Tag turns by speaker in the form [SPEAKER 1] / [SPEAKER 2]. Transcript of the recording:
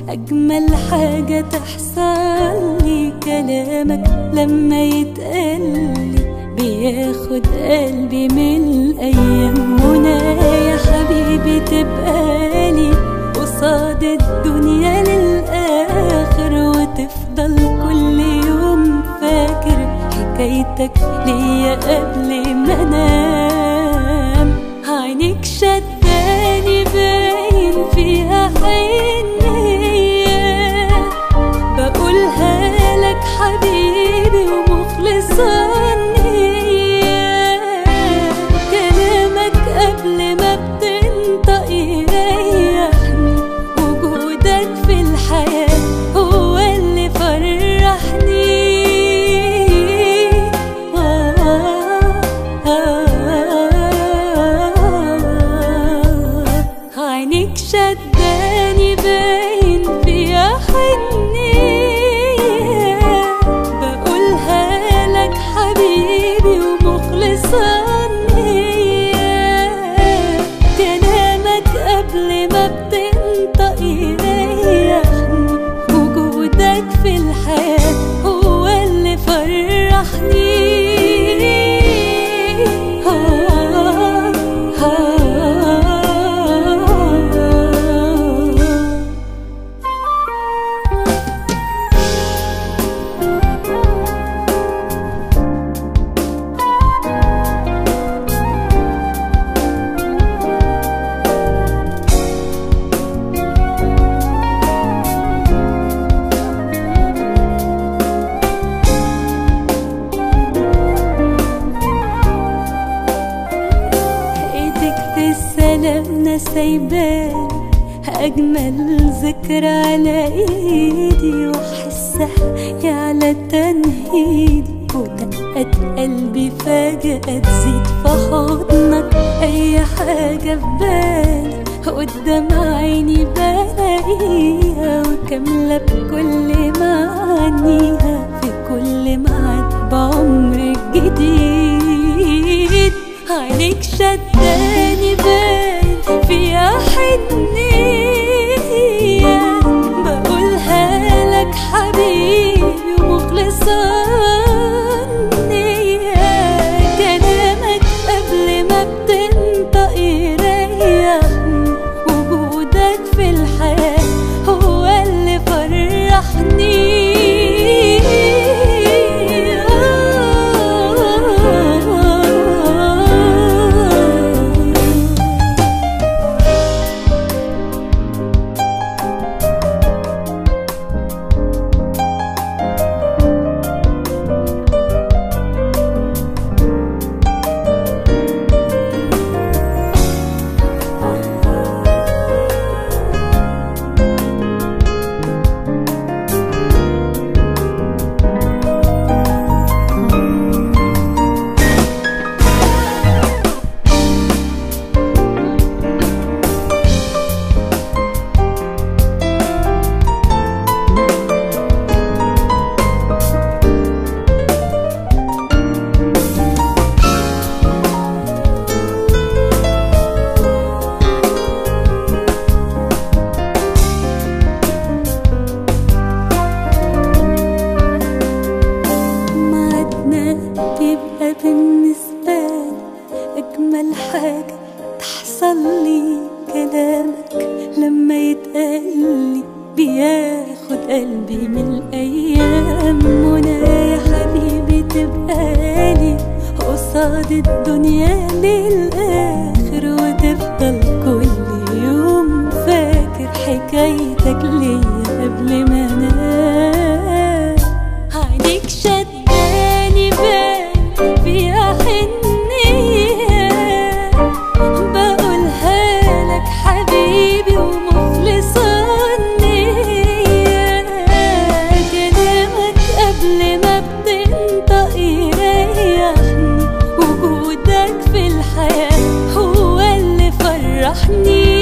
[SPEAKER 1] أجمل حاجة تحصل لي كلامك لما يتقلي بياخد قلبي من الأيام منى يا حبيبي تبقى لي قصاد الدنيا للآخر وتفضل كل يوم فاكر حكايتك ليا قبل ما انام عينيك شداني باين فيها حنية بقولها لك حبيبي ومخلصة نية كلامك قبل ما بتنطق يريحني وجودك في الحياة هو اللي فرحني عينيك شداني باين فيها حنية بقولها لك حبيبي ومخلصة نية كلامك قبل ما بتنطق يريحني وجودك في الحياة هو اللي فرحني ايدك في السلامنا سايباني أجمل ذكرى على إيدي وأحسها يعلى تنهيدي ودقات قلبي فجأة تزيد في حضنك أي حاجة في بالي قدام عيني بلاقيها وكاملة بكل معانيها في كل ميعاد بعمر جديد عينيك شداني باين فيها حنية بقولها لك حبيبي ومخلصة نية كلامك قبل ما بتنطق يريحني وجودك في الحياة هو اللي فرحني ميعادنا بيبقى بالنسبة لي أجمل حاجة تحصل لي كلامك لما يتقالي بياخد قلبي من الأيام منى يا حبيبي تبقى لي قصاد الدنيا للآخر وتفضل كل يوم فاكر حكايتك ليا قبل ما انام عينيك شداني باين فيها حنية بقولها لك حبيبي ومخلصة نية كلامك قبل ما بتنطق يريحني وجودك في الحياة هو اللي فرحني